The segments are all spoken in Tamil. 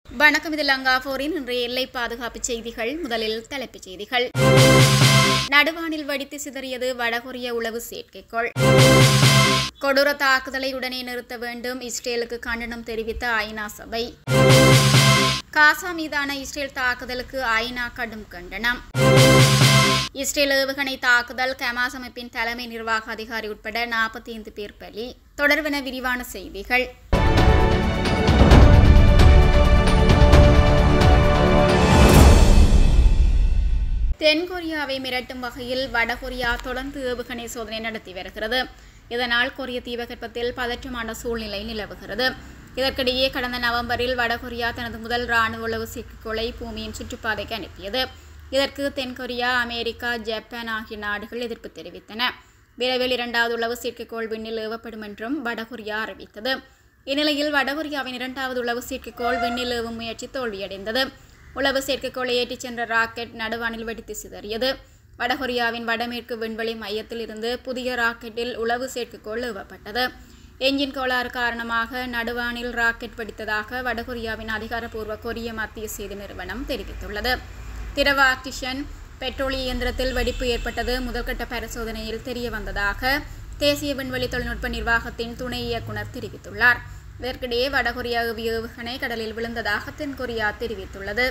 வணக்கம் இது லங்காபோரின் இன்றைய எல்லை பாதுகாப்பு செய்திகள் முதலில் தலைப்புச் செய்திகள் நடுவானில் வெடித்து சிதறியது வடகொரிய உளவு செயற்கைக்கோள் கொடூர தாக்குதலை உடனே நிறுத்த வேண்டும் இஸ்ரேலுக்கு கண்டனம் தெரிவித்த ஐநா சபை காசா மீதான இஸ்ரேல் தாக்குதலுக்கு ஐநா கடும் கண்டனம் இஸ்ரேல் ஏவுகணை தாக்குதல் கமாஸ் அமைப்பின் தலைமை நிர்வாக அதிகாரி உட்பட நாற்பத்தி ஐந்து பேர் பலி தொடர்பென விரிவான செய்திகள் தென்கொரியாவை மிரட்டும் வகையில் வடகொரியா தொடர்ந்து ஏவுகணை சோதனை நடத்தி வருகிறது இதனால் கொரிய தீபகற்பத்தில் பதற்றமான சூழ்நிலை நிலவுகிறது இதற்கிடையே கடந்த நவம்பரில் வடகொரியா தனது முதல் ராணுவ உளவு சிக்கிக்கோளை பூமியின் சுற்றுப்பாதைக்கு அனுப்பியது இதற்கு தென்கொரியா அமெரிக்கா ஜப்பான் ஆகிய நாடுகள் எதிர்ப்பு தெரிவித்தன விரைவில் இரண்டாவது உளவு செயற்கைக்கோள் விண்ணில் ஏவப்படும் என்றும் வடகொரியா அறிவித்தது இந்நிலையில் வடகொரியாவின் இரண்டாவது உளவு செயற்கைக்கோள் விண்ணில் ஏவும் முயற்சி தோல்வியடைந்தது உளவு செயற்கைக்கோளை ஏற்றிச் சென்ற ராக்கெட் நடுவானில் வெடித்து சிதறியது வடகொரியாவின் வடமேற்கு விண்வெளி மையத்தில் இருந்து புதிய ராக்கெட்டில் உளவு செயற்கைக்கோள் ஏவப்பட்டது என்ஜின் கோளாறு காரணமாக நடுவானில் ராக்கெட் வெடித்ததாக வடகொரியாவின் அதிகாரப்பூர்வ கொரிய மத்திய செய்தி நிறுவனம் தெரிவித்துள்ளது திரவ ஆக்சிஜன் பெட்ரோலிய இயந்திரத்தில் வெடிப்பு ஏற்பட்டது முதல்கட்ட பரிசோதனையில் தெரிய வந்ததாக தேசிய விண்வெளி தொழில்நுட்ப நிர்வாகத்தின் துணை இயக்குநர் தெரிவித்துள்ளார் இதற்கிடையே வடகொரியா ஏவுகணை கடலில் விழுந்ததாக தென்கொரியா தெரிவித்துள்ளது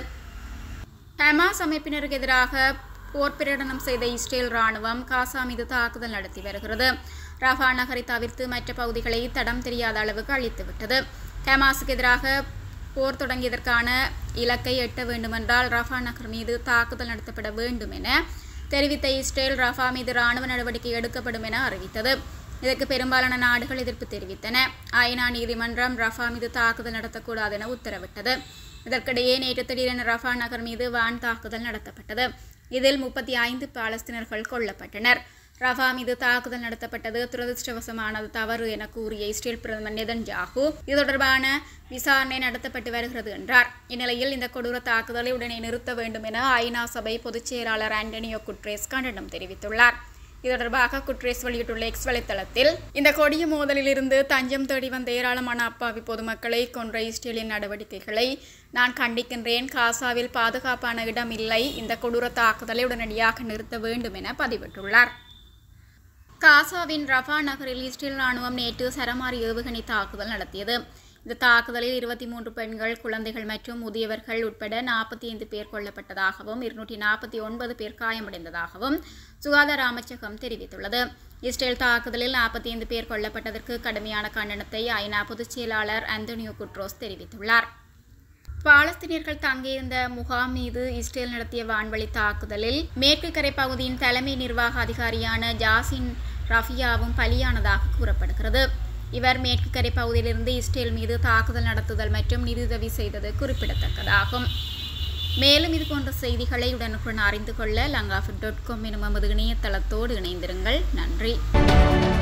ஹமாஸ் அமைப்பினருக்கு எதிராக போர் பிரகடனம் செய்த இஸ்ரேல் ராணுவம் காசா மீது தாக்குதல் நடத்தி வருகிறது ரஃபா நகரை தவிர்த்து மற்ற பகுதிகளை தடம் தெரியாத அளவுக்கு அழித்துவிட்டது ஹமாஸுக்கு எதிராக போர் தொடங்கியதற்கான இலக்கை எட்ட வேண்டுமென்றால் ரஃபா நகர் மீது தாக்குதல் நடத்தப்பட வேண்டும் என தெரிவித்த இஸ்ரேல் ரஃபா மீது ராணுவ நடவடிக்கை எடுக்கப்படும் என அறிவித்தது இதற்கு பெரும்பாலான நாடுகள் எதிர்ப்பு தெரிவித்தன ஐநா நீதிமன்றம் ரஃபா மீது தாக்குதல் நடத்தக்கூடாது என உத்தரவிட்டது இதற்கிடையே நேற்று திடீரென ரஃபா நகர் மீது வான் தாக்குதல் நடத்தப்பட்டது இதில் முப்பத்தி ஐந்து பாலஸ்தீனர்கள் கொல்லப்பட்டனர் ரஃபா மீது தாக்குதல் நடத்தப்பட்டது துரதிருஷ்டவசமானது தவறு என கூறிய இஸ்ரேல் பிரதமர் நெதன்ஜாகு இது தொடர்பான விசாரணை நடத்தப்பட்டு வருகிறது என்றார் இந்நிலையில் இந்த கொடூர தாக்குதலை உடனே நிறுத்த வேண்டும் என ஐநா சபை பொதுச் செயலாளர் ஆண்டனியோ குட்ரேஸ் கண்டனம் தெரிவித்துள்ளார் இது தொடர்பாக குட்ரேஸ் வெளியிட்டுள்ள எக்ஸ் வலைத்தளத்தில் இந்த கொடிய மோதலில் இருந்து தஞ்சம் தேடி வந்த ஏராளமான அப்பாவி பொதுமக்களை கொன்ற இஸ்ரேலின் நடவடிக்கைகளை நான் கண்டிக்கின்றேன் காசாவில் பாதுகாப்பான இடம் இல்லை இந்த கொடூர தாக்குதலை உடனடியாக நிறுத்த வேண்டும் என பதிவிட்டுள்ளார் காசாவின் ரஃபா நகரில் இஸ்ரேல் ராணுவம் நேற்று சரமாரி ஏவுகணை தாக்குதல் நடத்தியது இந்த தாக்குதலில் இருபத்தி மூன்று பெண்கள் குழந்தைகள் மற்றும் முதியவர்கள் உட்பட நாற்பத்தி ஐந்து பேர் கொல்லப்பட்டதாகவும் இருநூற்றி நாற்பத்தி ஒன்பது பேர் காயமடைந்ததாகவும் சுகாதார அமைச்சகம் தெரிவித்துள்ளது இஸ்ரேல் தாக்குதலில் நாற்பத்தி ஐந்து பேர் கொல்லப்பட்டதற்கு கடுமையான கண்டனத்தை ஐநா பொதுச் செயலாளர் அந்தோனியோ குட்ரோஸ் தெரிவித்துள்ளார் பாலஸ்தீனியர்கள் தங்கியிருந்த முகாம் மீது இஸ்ரேல் நடத்திய வான்வழி தாக்குதலில் மேற்கு கரை பகுதியின் தலைமை நிர்வாக அதிகாரியான ஜாசின் ரஃபியாவும் பலியானதாக கூறப்படுகிறது இவர் மேற்கு கரை பகுதியிலிருந்து இஸ்ரேல் மீது தாக்குதல் நடத்துதல் மற்றும் நிதியுதவி செய்தது குறிப்பிடத்தக்கதாகும் மேலும் இதுபோன்ற செய்திகளை உடனுக்குடன் அறிந்து கொள்ள லங்காஃபுட் டாட் காம் எனும் நமது இணையதளத்தோடு இணைந்திருங்கள் நன்றி